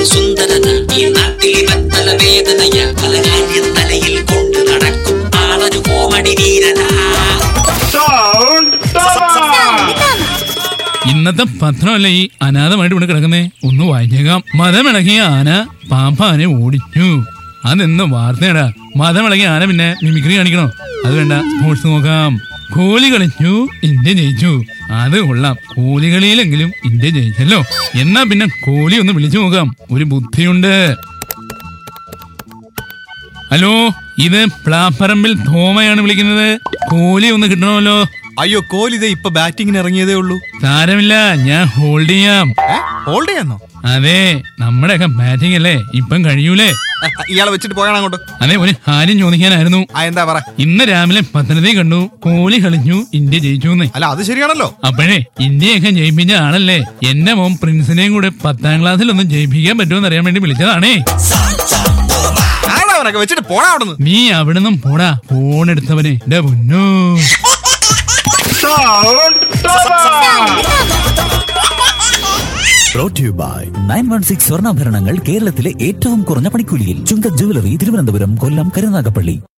സുന്ദരന ഈ നാട്ടിലെ മത്തല വേദനയ പല കാര്യം തലയിൽ കൊണ്ട് നടക്കും ആളൊരു കോമഡി വീരനാ ഇന്നത്തെ പത്രമല്ല ഈ അനാഥമായിട്ട് ഇവിടെ കിടക്കുന്നേ ഒന്ന് വായിച്ചേക്കാം മതമിളകിയ ആന പാപ്പാനെ ഓടിച്ചു അതെന്ന് വാർത്തയടാ മതമിളകിയ ആന പിന്നെ മിമിക്രി കാണിക്കണോ അത് വേണ്ട സ്പോർട്സ് നോക്കാം കോഹ്ലി കളിച്ചു ഇന്ത്യ ജയിച്ചു അത് കൊള്ളാം കോഹ്ലി കളിയിലെങ്കിലും ഇന്ത്യ ജയിച്ചല്ലോ എന്നാ പിന്നെ കോഹ്ലി ഒന്ന് വിളിച്ചു നോക്കാം ഒരു ബുദ്ധിയുണ്ട് ഹലോ ഇത് പ്ലാപ്പറമ്പിൽ തോമയാണ് വിളിക്കുന്നത് കോഹ്ലി ഒന്ന് കിട്ടണമല്ലോ അയ്യോ കോഹ്ലി ഇതേ ഇപ്പൊ ബാറ്റിങ്ങിന് ഇറങ്ങിയതേ ഉള്ളൂ സാരമില്ല ഞാൻ ഹോൾഡ് ചെയ്യാം ഏ ഹോൾഡ് ചെയ്യാന്നോ അതെ നമ്മുടെയൊക്കെ ബാറ്റിംഗ് അല്ലേ ഇപ്പം കഴിയൂലേ ഏ, ഇയാളെ വെച്ചിട്ട് പോയാണ് അങ്ങോട്ട് അതെ ഒരു കാര്യം ചോദിക്കാനായിരുന്നു ആ എന്താ പറ ഇന്ന് രാവിലെ പത്രത്തിൽ കണ്ടു കോഹ്ലി കളിച്ചു ഇന്ത്യ ജയിച്ചു എന്ന് അല്ല അത് ശരിയാണല്ലോ അപ്പോഴേ ഇന്ത്യയൊക്കെ ജയിപ്പിച്ച ആളല്ലേ എന്റെ മോൻ പ്രിൻസിനെയും കൂടെ പത്താം ക്ലാസ്സിൽ ഒന്ന് ജയിപ്പിക്കാൻ പറ്റുമെന്ന് അറിയാൻ വേണ്ടി വിളിച്ചതാണേ ആരാ അവനൊക്കെ വെച്ചിട്ട് പോണ അവിടുന്ന് നീ അവിടെ നിന്നും പോടാ ഫോൺ എടുത്തവനെ എന്റെ പൊന്നോ brought to you by nine one six സ്വർണ്ണാഭരണങ്ങൾ കേരളത്തിലെ ഏറ്റവും കുറഞ്ഞ പണിക്കൂലിയിൽ ചുങ്ക ജുവലറി തിരുവനന്തപുരം കൊല്ലം കരുനാഗപ്പള്ളി